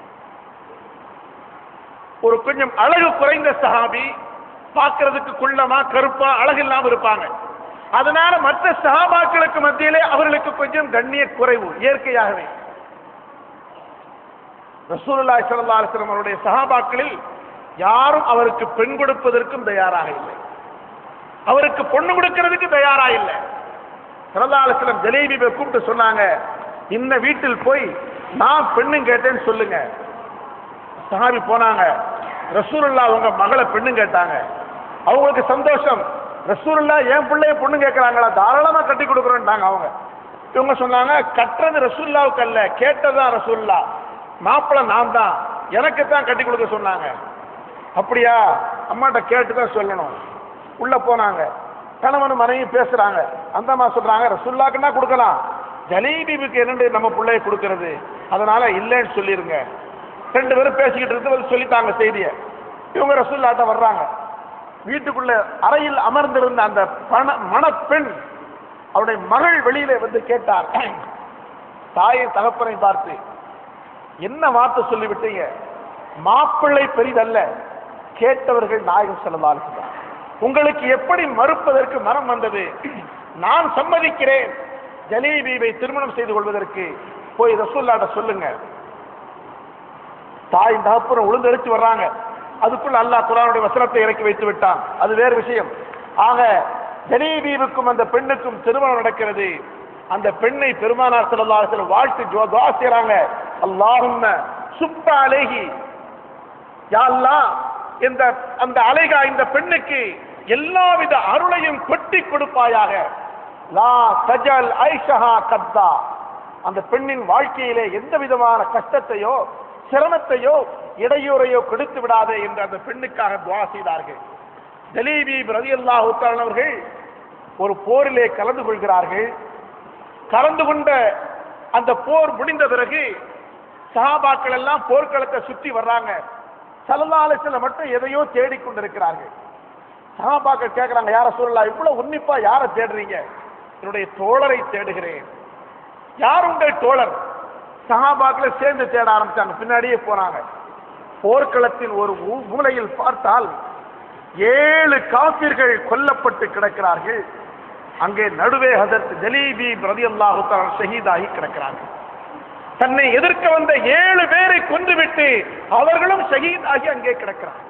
ஒரு கொஞ்சம் அழகு குறைந்த சஹாபி பார்க்கிறதுக்கு குள்ளமா கருப்பா அழகு இல்லாம இருப்பாங்க அதனால மற்ற சஹாபாக்களுக்கு மத்தியிலே அவர்களுக்கு கொஞ்சம் கண்ணிய குறைவு இயற்கையாகவே ரசூலுல்லாஹி ஸல்லல்லாஹு அலைஹி வஸல்லம் அவருடைய சஹாபாக்களில் யாரும் அவருக்கு பெண் கொடுப்பதற்கும் தயாராக இல்லை அவருக்கு பொண்ணு கொடுக்கிறதுக்கு தயாரா இல்லை ஸல்லல்லாஹு அலைஹி வஸல்லம் ஜலேபியை கூப்பிட்டு சொன்னாங்க இந்த வீட்டில் போய் நான் பெண்ணும் கேட்டேன்னு சொல்லுங்க சஹாபி போனாங்க ரசூலுல்லா உங்க மகளை பெண்ணு கேட்டாங்க அவங்களுக்கு சந்தோஷம் ரசூலுல்லா என் பிள்ளைய பொண்ணு கேட்கறாங்களா தாராளமா கட்டி கொடுக்குறோன்ட்டாங்க அவங்க இவங்க சொன்னாங்க கட்டுறது ரசூல்லாவுக்கு அல்ல கேட்டதுதான் ரசூல்லா மாப்பிள்ளை நான் தான் எனக்கு தான் கட்டி கொடுக்க சொன்னாங்க அப்படியா அம்மாட்ட கேட்டு தான் சொல்லணும் உள்ள போனாங்க கணவன் மனைவி பேசுறாங்க அந்த அம்மா சொல்றாங்க ரசுல்லாக்குன்னா கொடுக்கலாம் ஜலீபிக்கு என்னண்டு நம்ம பிள்ளைய கொடுக்கறது அதனால இல்லைன்னு சொல்லிருங்க ரெண்டு பேரும் பேசிக்கிட்டு இருந்து சொல்லிட்டாங்க செய்தியை இவங்க ரசுல்லாட்ட வர்றாங்க வீட்டுக்குள்ள அறையில் அமர்ந்திருந்த அந்த பண மணப்பெண் அவருடைய மகள் வெளியில வந்து கேட்டார் தாயை தகப்பனை பார்த்து என்ன வார்த்தை சொல்லிவிட்டீங்க மாப்பிள்ளை பெரிதல்ல கேட்டவர்கள் நாயகம் செல்லலாம் உங்களுக்கு எப்படி மறுப்பதற்கு மனம் வந்தது நான் சம்மதிக்கிறேன் ஜலீபீவை திருமணம் செய்து கொள்வதற்கு போய் ரசூல்லாட்ட சொல்லுங்க தாய் தகப்பனும் உளுந்தெடுத்து வர்றாங்க அதுக்குள்ள அல்லாஹ் குரானுடைய வசனத்தை இறக்கி வைத்து விட்டான் அது வேறு விஷயம் ஆக ஜலீபீவுக்கும் அந்த பெண்ணுக்கும் திருமணம் நடக்கிறது அந்த பெண்ணை பெருமானார் ஸல்லல்லாஹு அலைஹி வஸல்லம் வாழ்த்து ஜோ- துஆ செய்றாங்க அல்லாஹும்ம சுப்ப அலைஹி யா அல்லாஹ் இந்த அந்த அலைகா இந்த பெண்ணுக்கு எல்லாவித அருளையும் கொட்டி கொடுப்பாயாக லா தஜல் ஐஷஹா கத்தா அந்த பெண்ணின் வாழ்க்கையிலே எந்த விதமான கஷ்டத்தையோ சிரமத்தையோ இடையூறையோ கொடுத்து விடாதே என்று அந்த பெண்ணுக்காக துவா செய்தார்கள் ஜலீபி ரலியல்லாஹு தஆலா அவர்கள் ஒரு போரிலே கலந்து கொள்கிறார்கள் கலந்து கொண்ட அந்த போர் முடிந்த பிறகு சஹாபாக்கள் எல்லாம் போர்க்களத்தை சுற்றி வர்றாங்க சல்லல்லாஹு அலைஹி வஸல்லம் மட்டும் எதையோ தேடிக்கொண்டிருக்கிறார்கள் சஹாபாக்கள் கேட்கறாங்க யார சொல்லலாம் இவ்வளவு உன்னிப்பா யாரை தேடுறீங்க என்னுடைய தோழரை தேடுகிறேன் யார் உங்கள் தோழர் சஹாபாக்களை சேர்ந்து தேட ஆரம்பிச்சாங்க பின்னாடியே போனாங்க போர்க்களத்தின் ஒரு மூ- மூலையில் பார்த்தால் ஏழு காபிர்கள் கொல்லப்பட்டு கிடக்கிறார்கள் அங்கே நடுவே ஹதரத் ஜலீபி ரலியல்லாஹு தஆலா ஷஹீதாகி கிடக்கிறார்கள் தன்னை எதிர்க்க வந்த ஏழு பேரை கொன்றுவிட்டு அவர்களும் ஷஹீதாகி அங்கே கிடக்கிறார்கள்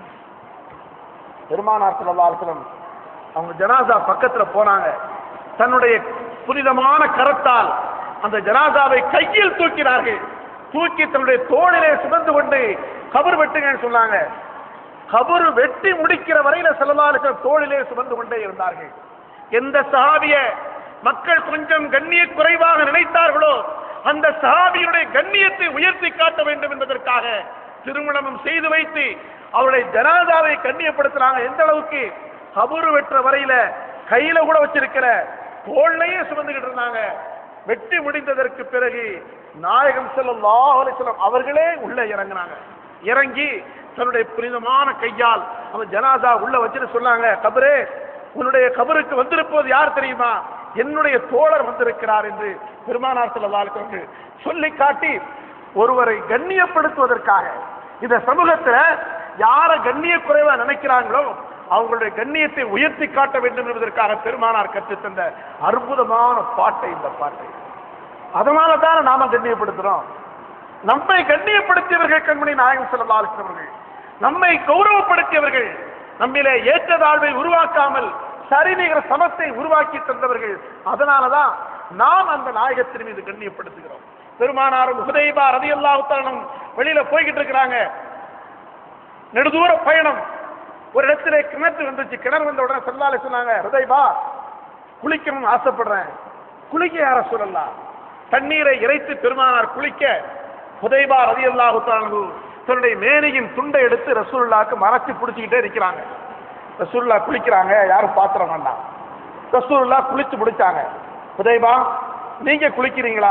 பெருமானார் ஸல்லல்லாஹு அலைஹி வஸல்லம் அவங்க ஜனாசா பக்கத்துல போனாங்க தன்னுடைய புனிதமான கரத்தால் அந்த ஜனாசாவை கையில் தூக்கினார்கள் தூக்கி தன்னுடைய தோளிலே சுமந்து கொண்டு கபர் வெட்டுங்கன்னு சொன்னாங்க கபர் வெட்டி முடிக்கிற வரையில ஸல்லல்லாஹு அலைஹி வஸல்லம் தோளிலே சுமந்து கொண்டே இருந்தார்கள் எந்த சஹாபிய மக்கள் கொஞ்சம் கண்ணிய குறைவாக நினைத்தார்களோ அந்த சஹாபியுடைய கண்ணியத்தை உயர்த்தி காட்ட வேண்டும் என்பதற்காக திருமணமும் செய்து வைத்து அவருடைய ஜனாதாவை கண்ணியப்படுத்துறாங்க எந்த அளவுக்கு கபரு வெற்ற வரையில கையில கூட வச்சிருக்கிற தோள்லையே சுமந்துகிட்டு இருந்தாங்க வெட்டி முடிந்ததற்கு பிறகு நாயகம் ஸல்லல்லாஹு அலைஹி வஸல்லம் அவர்களே உள்ள இறங்குனாங்க இறங்கி தன்னுடைய புனிதமான கையால் அந்த ஜனாதா உள்ள வச்சுட்டு சொன்னாங்க கபரே உன்னுடைய கபருக்கு வந்திருப்பது யார் தெரியுமா என்னுடைய தோழர் வந்திருக்கிறார் என்று பெருமானார் ஸல்லல்லாஹு அலைஹி வஸல்லம் சொல்லி காட்டி ஒருவரை கண்ணியப்படுத்துவதற்காக இந்த சமூகத்துல யார கண்ணிய குறைவா நினைக்கிறாங்களோ அவங்களுடைய கண்ணியத்தை உயர்த்தி காட்ட வேண்டும் என்பதற்காக பெருமானார் கற்றுத் தந்த அற்புதமான பாட்டை இந்த பாட்டை அதனால தானே நாம கண்ணியப்படுத்துறோம் நம்மை கண்ணியப்படுத்தியவர்கள் கண்மணி நாயகம் ஸல்லல்லாஹு அலைஹி வஸல்லம் அவர்கள் நம்மை கௌரவப்படுத்தியவர்கள் நம்மிலே ஏற்றதாழ்வை உருவாக்காமல் சரிநிகர சமத்தை உருவாக்கி தந்தவர்கள் அதனாலதான் நாம் அந்த நாயகத்தின் மீது கண்ணியப்படுத்துகிறோம் பெருமானாரும் ஹுதைபா ரதியல்லாஹு தஆலாவும் வெளியில போய்கிட்டு இருக்கிறாங்க நெடுதூர பயணம் ஒரு இடத்துல கிணத்து வந்துச்சு கிணறு வந்த உடனே செல்லால சொன்னாங்க ஹுதைபா குளிக்கணும்னு ஆசைப்படுறேன் குளிக்க யார சொல்லலாம் தண்ணீரை இறைத்து பெருமானார் குளிக்க ஹுதைபா ரதியல்லாஹு தஆலா தன்னுடைய மேனியின் துண்டை எடுத்து ரசூலுல்லாஹ்க்கு மறைச்சு பிடிச்சிக்கிட்டே இருக்கிறாங்க ரசூலுல்லா குளிக்கிறாங்க யாரும் பாத்திர வேண்டாம் ரசூலுல்லா குளிச்சு முடிச்சாங்க ஹுதைபா நீங்க குளிக்கிறீங்களா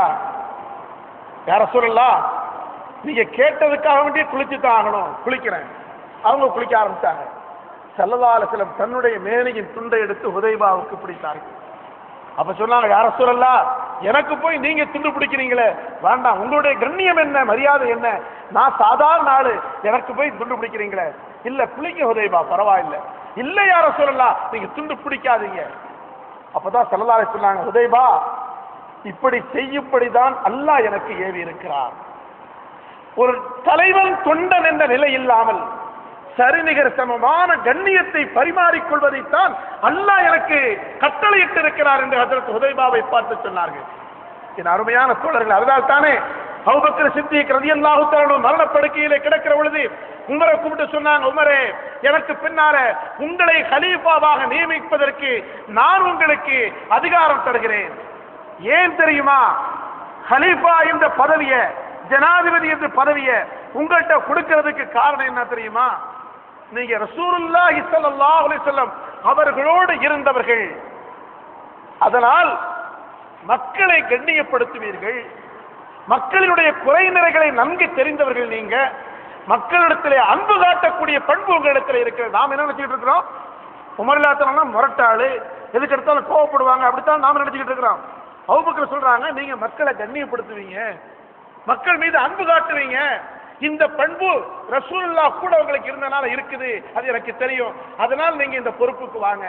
யார சொல்லலாம் நீங்க கேட்டதுக்காக வேண்டிய குளிச்சு தான் ஆகணும் குளிக்கிறேன் அவங்க குளிக்க ஆரம்பிச்சாங்க செல்லதாலசிலம் தன்னுடைய மேனையின் துண்டை எடுத்து உதய்பாவுக்கு பிடித்தார்கள் அப்ப சொன்னாங்க யார சொல்லலாம் எனக்கு போய் நீங்க துண்டு பிடிக்கிறீங்களே வேண்டாம் உங்களுடைய கண்ணியம் என்ன மரியாதை என்ன நான் சாதாரண ஆளு எனக்கு போய் துண்டு பிடிக்கிறீங்களே இல்ல குளிக்க உதய்பா பரவாயில்ல இல்ல யார சொல்லலாம் நீங்க துண்டு பிடிக்காதீங்க அப்பதான் செல்லதாலே சொன்னாங்க உதய்பா இப்படி செய்யும்படிதான் அல்லாஹ் எனக்கு ஏவி இருக்கிறார் ஒரு தலைவன் தொண்டன் என்ற நிலை இல்லாமல் சரிநிகர் சமமான கண்ணியத்தை பரிமாறிக்கொள்வதைத்தான் அல்லாஹ் எனக்கு கட்டளையிட்டு இருக்கிறார் என்று அதற்கு உதய்பாவை பார்த்து சொன்னார்கள் என் அருமையான தோழர்கள் அதனால் தானே அவுபக்கர் சித்திக் ரதியல்லாஹு தஆலா மரணப்படுக்கையிலே கிடக்கிற பொழுது உமரை கூப்பிட்டு சொன்னாங்க உமரே எனக்கு பின்னால உங்களை கலீஃபாவாக நியமிப்பதற்கு நான் உங்களுக்கு அதிகாரம் தருகிறேன் ஏன் தெரியுமா ஹலீஃபா என்ற பதவிய ஜனாதிபதி என்ற பதவிய உங்கள்கிட்ட கொடுக்கிறதுக்கு காரணம் என்ன தெரியுமா நீங்க ரசூலுல்லாஹி ஸல்லல்லாஹு அலைஹி வஸல்லம் அவர்களோடு இருந்தவர்கள் அதனால் மக்களை கண்ணியப்படுத்துவீர்கள் மக்களினுடைய குறைநிறைகளை நன்கு தெரிந்தவர்கள் நீங்க மக்களிடத்திலே அன்பு காட்டக்கூடிய பண்பு உங்களிடத்தில் இருக்கிறது நாம் என்ன நினைச்சிட்டு இருக்கிறோம் உமர்லாத்தனா முரட்டாளு எதுக்கு எடுத்தாலும் கோவப்படுவாங்க அப்படித்தான் நாம நினைச்சுக்கிட்டு இருக்கிறோம் அவுபக்கர் சொல்றாங்க நீங்க மக்களை கண்ணியப்படுத்துவீங்க மக்கள் மீது அன்பு காட்டுவீங்க இந்த பண்பு ரசூலுல்லா கூட உங்களுக்கு இருந்தனால இருக்குது அது எனக்கு தெரியும் அதனால் நீங்க இந்த பொறுப்புக்கு வாங்க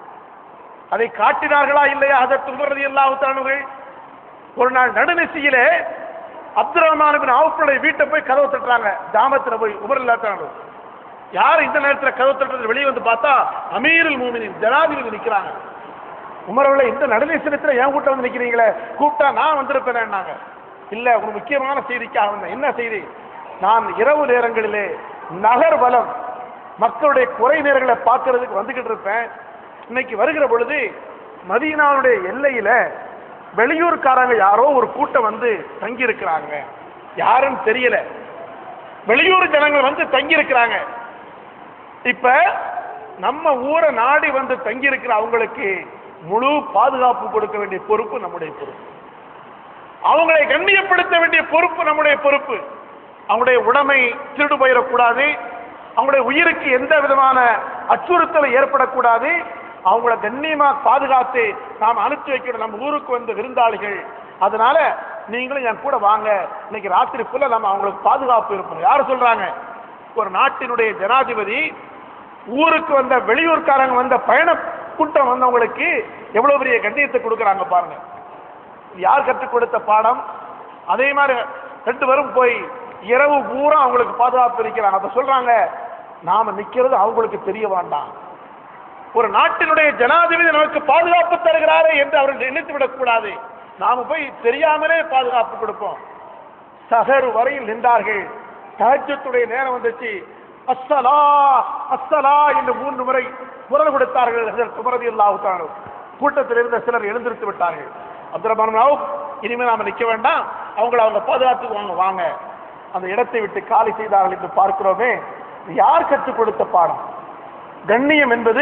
அதை காட்டினார்களா இல்லையா அதற்கு உமரதி எல்லாத்தானுகள் ஒரு நாள் நடுநிசையிலே அப்துல் ரஹ்மான் பின் அவுஃபுடைய வீட்டை போய் கதவு தட்டுறாங்க ஜாமத்துல போய் உமர் இல்லாத்தானு யார் இந்த நேரத்தில் கதவு தட்டுறது வெளியே வந்து பார்த்தா அமீருல் மூமினின் ஜனாதிபதி நிற்கிறாங்க உமரவளை இந்த நடுநிசனத்தில் என் கூட்ட வந்து நிற்கிறீங்களே கூப்பிட்டா நான் வந்திருப்பேன்னாங்க இல்ல ஒரு முக்கியமான செய்திக்காக வந்தேன் என்ன செய்தி நான் இரவு நேரங்களிலே நகர் வலம் மக்களுடைய குறை நேரங்களை பார்க்கறதுக்கு வந்துகிட்டு இருப்பேன் இன்னைக்கு வருகிற பொழுது மதீனாவுடைய எல்லையில வெளியூர்காரங்க யாரோ ஒரு கூட்டம் வந்து தங்கி இருக்கிறாங்க யாருன்னு தெரியல வெளியூர் ஜனங்கள் வந்து தங்கி இருக்கிறாங்க இப்ப நம்ம ஊரை நாடி வந்து தங்கி இருக்கிற அவங்களுக்கு முழு பாதுகாப்பு கொடுக்க வேண்டிய பொறுப்பு நம்முடைய பொறுப்பு அவங்களை கண்ணியப்படுத்த வேண்டிய பொறுப்பு நம்முடைய பொறுப்பு அவங்களுடைய உடைமை திருடு போயிடக்கூடாது அவங்களுடைய உயிருக்கு எந்த விதமான அச்சுறுத்தலும் ஏற்படக்கூடாது அவங்கள கண்ணியமா பாதுகாத்து நாம் அனுப்பி வைக்கணும் நம்ம ஊருக்கு வந்த விருந்தாளிகள் அதனால நீங்களும் என் கூட வாங்க இன்னைக்கு ராத்திரி ஃபுல்லா நம்ம அவங்களுக்கு பாதுகாப்பு இருப்போம் யார் சொல்றாங்க ஒரு நாட்டினுடைய ஜனாதிபதி ஊருக்கு வந்த வெளியூர்காரங்க வந்த பயண கூட்டம் வந்தவங்களுக்கு எவ்வளவு பெரிய கண்ணியத்தை கொடுக்கறாங்க பாருங்க யார் கற்றுக் கொடுத்த பாடம் அதே மாதிரி ரெண்டு பேரும் போய் இரவு பூரா அவங்களுக்கு பாதுகாப்பு இருக்கிறாங்க அப்ப சொல்றாங்க நாம நிக்கிறது அவங்களுக்கு தெரிய வேண்டாம் ஒரு நாட்டினுடைய ஜனாதிபதி நமக்கு பாதுகாப்பு தருகிறாரே என்று அவர்கள் நினைத்து விடக்கூடாது நாம போய் தெரியாமலே பாதுகாப்பு கொடுப்போம் சகர் வரையில் நின்றார்கள் தஹஜ்ஜத்துடைய நேரம் வந்துச்சு அஸ்ஸலா அஸ்ஸலா என்று மூன்று முறை குரல் கொடுத்தார்கள் ஹஜரத் உமர் ரலியல்லாஹு தஆலா கூட்டத்தில் இருந்த சிலர் எழுந்திருத்து விட்டார்கள் அப்துல் ரஹ்மான் அவுஃப் இனிமேல் நாம நிக்க வேண்டாம் அவங்கள அவங்க பாதுகாத்துக்குவாங்க வாங்க அந்த இடத்தை விட்டு காலி செய்தார்கள் என்று பார்க்கிறோமே இது யார் கற்றுக் கொடுத்த பாடம் கண்ணியம் என்பது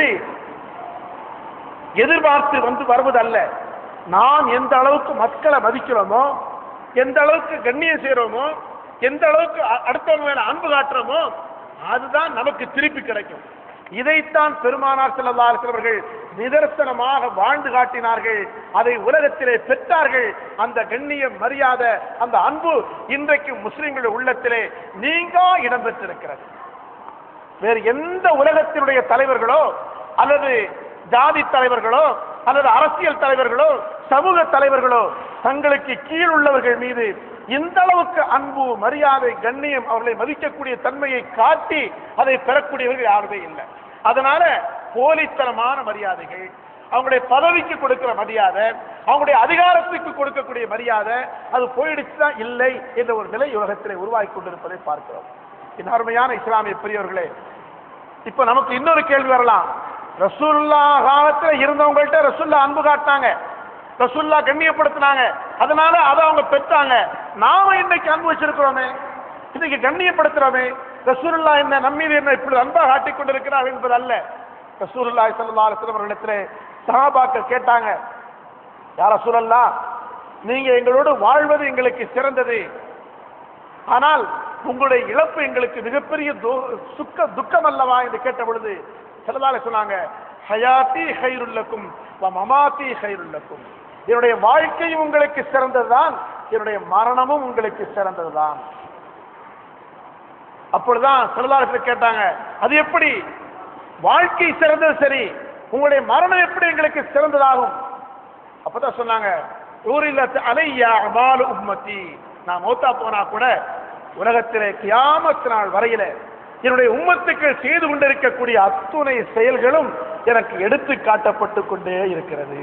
எதிர்பார்த்து வந்து வருவதல்ல நாம் எந்த அளவுக்கு மக்களை மதிக்கிறோமோ எந்த அளவுக்கு கண்ணியம் செய்றோமோ எந்த அளவுக்கு அ- அடுத்தவங்க மேல அன்பு காட்டுறோமோ அதுதான் நமக்கு திருப்பி கிடைக்கும் இதைத்தான் பெருமானார் ஸல்லல்லாஹு அலைஹி அவர்கள் நிதர்சனமாக வாழ்ந்து காட்டினார்கள் அதை உலகத்திலே பெற்றார்கள் அந்த கண்ணியம் மரியாதை அந்த அன்பு இன்றைக்கு முஸ்லிம்களுடைய உள்ளத்திலே நீங்கா இடம்பெற்றிருக்கிறது வேறு எந்த உலகத்தினுடைய தலைவர்களோ அல்லது ஜாதி தலைவர்களோ அல்லது அரசியல் தலைவர்களோ சமூக தலைவர்களோ தங்களுக்கு கீழ் உள்ளவர்கள் மீது இந்த அளவுக்கு அன்பு மரியாதை கண்ணியம் அவர்களை மதிக்கக்கூடிய தன்மையை காட்டி அதை பெறக்கூடியவர்கள் யாருமே இல்லை அதனால போலித்தனமான மரியாதைகள் அவங்களுடைய பதவிக்கு கொடுக்கிற மரியாதை அவங்களுடைய அதிகாரத்துக்கு கொடுக்கக்கூடிய மரியாதை அது போயிடுச்சுதான் இல்லை என்ற ஒரு நிலை உலகத்திலே உருவாகி கொண்டிருப்பதை பார்க்கிறோம் இந்த அருமையான இஸ்லாமிய பெரியவர்களே இப்ப நமக்கு இன்னொரு கேள்வி வரலாம் ரசூல்லா காலத்துல இருந்தவங்கள்ட்ட ரசூல்லா அன்பு காட்டினாங்க ரசூல்லா கண்ணியப்படுத்தினாங்க அதனால அதை அவங்க பெற்றாங்க நாம இன்னைக்கு அன்பு வச்சிருக்கிறோமே இன்னைக்கு கண்ணியப்படுத்துறோமே ரசூலுல்லா என்ன நம்மீது என்ன இப்படி அன்பா காட்டிக் கொண்டிருக்கிறார் என்பது அல்ல ரசூலுல்லா ஸல்லல்லாஹு அலைஹி வஸல்லம் அவர்களிடத்திலே சஹாபாக்கள் கேட்டாங்க யார் ரசூலல்லா நீங்க எங்களோடு வாழ்வது எங்களுக்கு சிறந்தது ஆனால் உங்களுடைய இழப்பு எங்களுக்கு மிகப்பெரிய து- சுக்க துக்கம் அல்லவா என்று கேட்ட பொழுது சிலதால சொன்னாங்க ஹயாத்தி ஹைருல்லக்கும் வ மமாத்தி ஹைருல்லக்கும் என்னுடைய வாழ்க்கையும் உங்களுக்கு சிறந்ததுதான் என்னுடைய மரணமும் உங்களுக்கு சிறந்ததுதான் அப்பொழுதுதான் சிலதாரத்தில் கேட்டாங்க அது எப்படி வாழ்க்கை சிறந்தது சரி உங்களுடைய மரணம் எப்படி எங்களுக்கு சிறந்ததாகும் அப்பதான் சொன்னாங்க ஊரில் அலையா அமாலு உம்மத்தி நான் மௌத்தா போனா கூட உலகத்திலே கியாமத் நாள் வரையில என்னுடைய உம்மத்துக்கள் செய்து கொண்டிருக்கக்கூடிய அத்துணை செயல்களும் எனக்கு எடுத்து காட்டப்பட்டு கொண்டே இருக்கிறது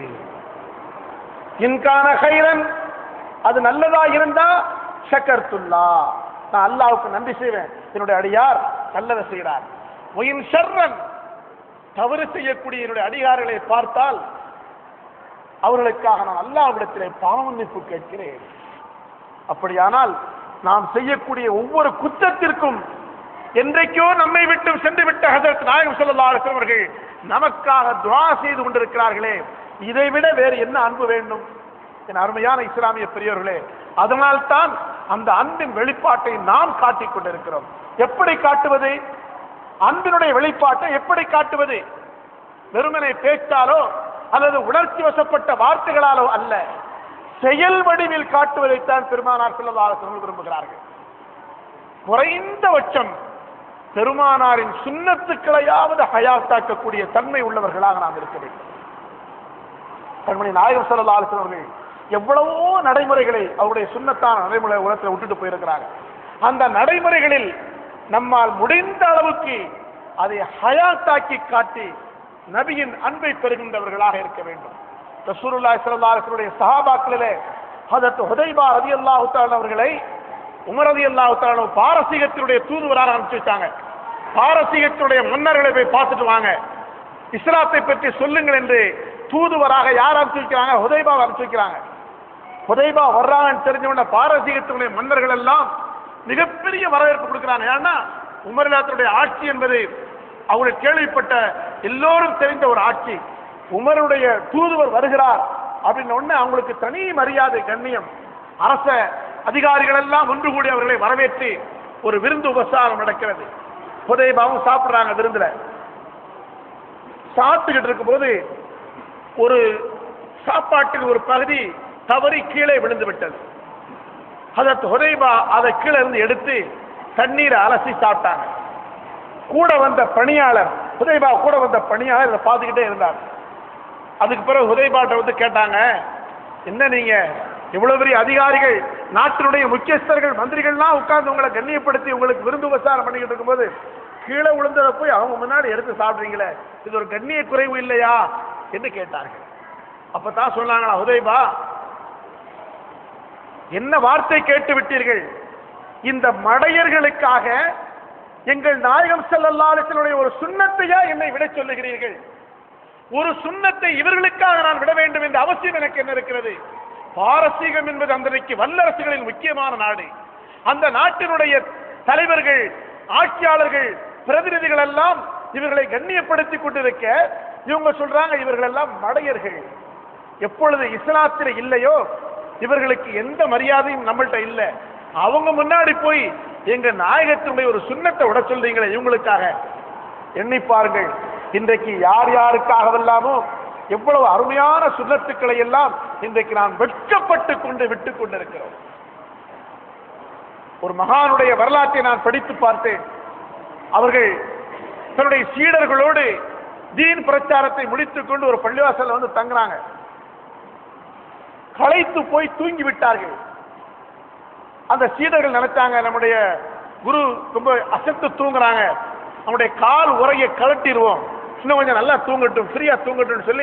இன்கான ஹைரன் அது நல்லதா இருந்தா ஷக்கர்த்துல்லா நான் அல்லாவுக்கு நன்றி செய்வேன் என்னுடைய அடியார் நல்லதை செய்கிறார் ஒயின் ஷர்ரன் தவறு செய்யக்கூடிய என்னுடைய அடியார்களை பார்த்தால் அவர்களுக்காக நான் அல்லாவிடத்திலே பாவ மன்னிப்பு கேட்கிறேன் அப்படியானால் நாம் செய்யக்கூடிய ஒவ்வொரு குற்றத்திற்கும் என்றைக்கோ நம்மை விட்டு சென்று விட்ட ஹதரத் நாயகம் ஸல்லல்லாஹு அலைஹி வஸல்லம் அவர்கள் நமக்காக துஆ செய்து கொண்டிருக்கிறார்களே இதைவிட வேறு என்ன அன்பு வேண்டும் என் அருமையான இஸ்லாமிய பெரியவர்களே அதனால்தான் அந்த அன்பின் வெளிப்பாட்டை நாம் காட்டிக் கொண்டிருக்கிறோம் எப்படி காட்டுவது அன்பினுடைய வெளிப்பாட்டை எப்படி காட்டுவது வெறுமனை பேச்சாலோ அல்லது உணர்ச்சி வசப்பட்ட வார்த்தைகளாலோ அல்ல செயல் வடிவில் காட்டுவதைத்தான் பெருமானார் செல்லதாக சொல்ல விரும்புகிறார்கள் குறைந்தபட்சம் பெருமானாரின் சுண்ணத்துக்களையாவது ஹயாத்தாக்கக்கூடிய தன்மை உள்ளவர்களாக நாம் இருக்க வேண்டும் கண்மணி நாயகம் செல்லல்லா அவர்கள் எவ்வளவோ நடைமுறைகளை அவருடைய சுண்ணத்தான நடைமுறை உலகத்தில் விட்டுட்டு போயிருக்கிறாங்க அந்த நடைமுறைகளில் நம்மால் முடிந்த அளவுக்கு அதை ஹயாத்தாக்கி காட்டி நபியின் அன்பை பெறுகின்றவர்களாக இருக்க வேண்டும் ரசூலுல்லாஹி ஸல்லல்லாஹு அலைஹி வஸல்லம் சஹாபாக்களிலே ஹதரத் ஹுதைபா ரலியல்லாஹு தஆலா அவர்களை உமர் ரலியல்லாஹு தஆலா பாரசீகத்தினுடைய தூதுவராக அனுப்பிச்சு வச்சாங்க பாரசீகத்தினுடைய மன்னர்களை போய் பார்த்துட்டு வாங்க இஸ்லாத்தை பற்றி சொல்லுங்கள் என்று தூதுவராக யார் அனுப்பிச்சு வைக்கிறாங்க ஹுதைபா அனுப்பிச்சு வைக்கிறாங்க ஹுதைபா வர்றாங்கன்னு தெரிஞ்ச உடனே பாரசீகத்தினுடைய மன்னர்கள் எல்லாம் மிகப்பெரிய வரவேற்பு கொடுக்கிறாங்க ஏன்னா உமர்லாத்துடைய ஆட்சி என்பது அவங்களுக்கு கேள்விப்பட்ட எல்லோரும் தெரிந்த ஒரு ஆட்சி உமருடைய தூதுவர் வருகிறார் அப்படின்னு உடனே அவங்களுக்கு தனி மரியாதை கண்ணியம் அரச அதிகாரிகள் எல்லாம் ஒன்று கூடி அவர்களை வரவேற்று ஒரு விருந்து உபசாரம் நடக்கிறது ஹுதைபாவும் சாப்பிடுறாங்க விருந்துல சாப்பிட்டுக்கிட்டு இருக்கும்போது ஒரு சாப்பாட்டின் ஒரு பகுதி தவறி கீழே விழுந்து விட்டது அதற்கு ஹுதைபா அதை கீழே இருந்து எடுத்து தண்ணீரை அலசி சாப்பிட்டாங்க கூட வந்த பணியாளர் ஹுதைபா கூட வந்த பணியாளர் இதை பார்த்துக்கிட்டே இருந்தார் அதுக்கு பிறகு ஹுதைபாட்ட வந்து கேட்டாங்க என்ன நீங்க இவ்வளவு பெரிய அதிகாரிகள் நாட்டினுடைய முக்கியஸ்தர்கள் மந்திரிகள்லாம் உட்கார்ந்து உங்களை கண்ணியப்படுத்தி உங்களுக்கு விருந்து உபசாரம் பண்ணிக்கிட்டு இருக்கும்போது கீழே விழுந்ததை போய் அவங்க முன்னாடி எடுத்து சாப்பிடுறீங்களே இது ஒரு கண்ணிய குறைவு இல்லையா என்று கேட்டார்கள் அப்பதான் சொன்னாங்களா உதய்பா என்ன வார்த்தை கேட்டு விட்டீர்கள் இந்த மடையர்களுக்காக எங்கள் நாயகம் செல்லல்லாலத்தினுடைய ஒரு சுண்ணத்தையா என்னை விட சொல்லுகிறீர்கள் ஒரு சுண்ணத்தை இவர்களுக்காக நான் விட வேண்டும் என்ற அவசியம் எனக்கு என்ன இருக்கிறது பாரசீகம் என்பது அன்றைக்கு வல்லரசுகளின் முக்கியமான நாடு அந்த நாட்டினுடைய தலைவர்கள் ஆட்சியாளர்கள் பிரதிநிதிகள் எல்லாம் இவர்களை கண்ணியப்படுத்தி கொண்டிருக்க இவங்க சொல்றாங்க இவர்கள் எல்லாம் மடையர்கள் எப்பொழுது இஸ்லாத்தில் இல்லையோ இவர்களுக்கு எந்த மரியாதையும் நம்மள்ட்ட இல்லை அவங்க முன்னாடி போய் எங்க நாயகத்தினுடைய ஒரு சுண்ணத்தை விட சொல்றீங்களே இவங்களுக்காக எண்ணி பாருங்கள் இன்றைக்கு யார் யாருக்காகவெல்லாமோ எவ்வளவு அருமையான சுண்ணத்துக்களை எல்லாம் இன்றைக்கு நாம் வெட்கப்பட்டு கொண்டு விட்டு கொண்டிருக்கிறோம் ஒரு மகானுடைய வரலாற்றை நான் படித்து பார்த்தேன் அவர்கள் தன்னுடைய சீடர்களோடு தீன் பிரச்சாரத்தை முடித்துக் கொண்டு ஒரு பள்ளிவாசல்ல வந்து தங்குறாங்க களைத்து போய் தூங்கி விட்டார்கள் அந்த சீடர்கள் நினைச்சாங்க நம்முடைய குரு ரொம்ப அசத்து தூங்குறாங்க நம்முடைய கால் உரையை கழட்டிடுவோம் இன்னும் கொஞ்சம் நல்லா தூங்கட்டும் ஃப்ரீயா தூங்கட்டும்னு சொல்லி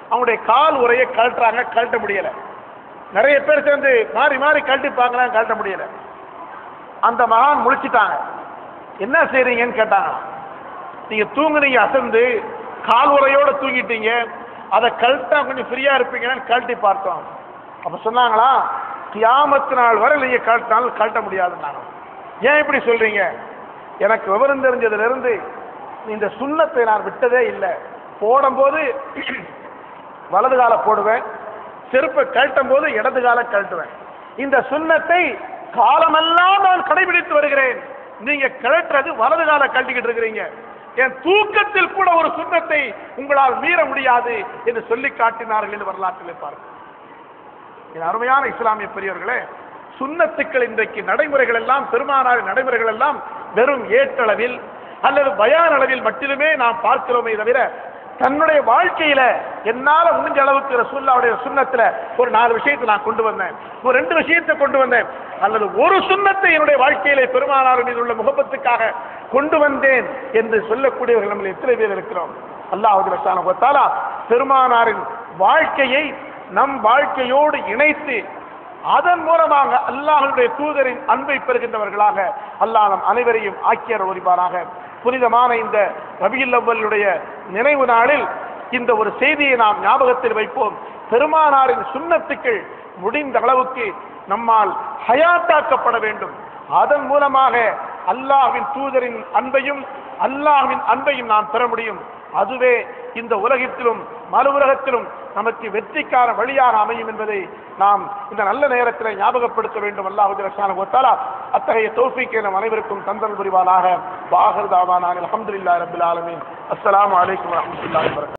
அவங்களுடைய கால் உரையை கழட்டுறாங்க கழட்ட முடியல நிறைய பேர் சேர்ந்து மாறி மாறி கழட்டி பார்க்கலாம் கழட்ட முடியல அந்த மகான் முழிச்சிட்டாங்க என்ன செய்றீங்கன்னு கேட்டாங்க நீங்க தூங்குனீங்க அசந்து கால் உரையோட தூங்கிட்டீங்க அதை கழட்டா கொஞ்சம் ஃப்ரீயா இருப்பீங்கன்னு கழட்டி பார்த்தோம் அப்ப சொன்னாங்களா கியாமத்து நாள் வரை நீங்க கழட்டினாலும் கழட்ட முடியாதுன்னாங்க ஏன் இப்படி சொல்றீங்க எனக்கு விவரம் தெரிஞ்சதுல இருந்து இந்த சுண்ணத்தை நான் விட்டதே இல்லை போடும்போது வலது கால போடுவேன் செருப்பை கழட்டும் போது இடது கால கழட்டுவேன் இந்த சுண்ணத்தை காலமெல்லாம் நான் கடைபிடித்து வருகிறேன் நீங்க கழட்டுறது வலது கால கழட்டிக்கிட்டு இருக்கிறீங்க என் தூக்கத்தில் கூட ஒரு சுண்ணத்தை உங்களால் மீற முடியாது என்று சொல்லி காட்டினார்கள் என்று வரலாற்றில் பாருங்கள் என் அருமையான இஸ்லாமிய பெரியவர்களே சுன்னத்துக்கள் இன்றைக்கு நடைமுறைகள் எல்லாம் பெருமானாரின் நடைமுறைகள் எல்லாம் வெறும் ஏற்றளவில் அல்லது பயான் அளவில் மட்டுமே நாம் பார்க்கிறோமே தவிர தன்னுடைய வாழ்க்கையில என்னால முடிஞ்ச அளவுக்கு ரசூல்லாவுடைய சுண்ணத்துல ஒரு நாலு விஷயத்தை நான் கொண்டு வந்தேன் ஒரு ரெண்டு விஷயத்தை கொண்டு வந்தேன் அல்லது ஒரு சுண்ணத்தை என்னுடைய வாழ்க்கையிலே பெருமானார் மீது உள்ள முகப்பத்துக்காக கொண்டு வந்தேன் என்று சொல்லக்கூடியவர்கள் நம்ம எத்தனை பேர் இருக்கிறோம் அல்லாஹ் பெருமானாரின் வாழ்க்கையை நம் வாழ்க்கையோடு இணைத்து அதன் மூலமாக அல்லாஹனுடைய தூதரின் அன்பை பெறுகின்றவர்களாக அல்லாஹ் நம் அனைவரையும் ஆக்கியர் ஒருவாராக புனிதமான இந்த ரபியுல் அவ்வலுடைய நினைவு நாளில் இந்த ஒரு செய்தியை நாம் ஞாபகத்தில் வைப்போம் பெருமானாரின் சுண்ணத்துக்கள் முடிந்த அளவுக்கு நம்மால் ஹயாத்தாக்கப்பட வேண்டும் அதன் மூலமாக அல்லாஹ்வின் தூதரின் அன்பையும் அல்லாஹ்வின் அன்பையும் நாம் பெற முடியும் அதுவே இந்த உலகத்திலும் மறு உலகத்திலும் நமக்கு வெற்றிக்கான வழியாக அமையும் என்பதை நாம் இந்த நல்ல நேரத்தில் ஞாபகப்படுத்த வேண்டும் அல்லாஹு ஒத்தாலா அத்தகைய தோஃபிக்கை நம் அனைவருக்கும் தந்தல் புரிவானாக பாகர் தாவானான் அலமதுல்லா ரபில் ஆலமீன் அஸ்ஸலாமு அலைக்கும் வரஹ்மத்துல்லாஹி வபரகாத்துஹு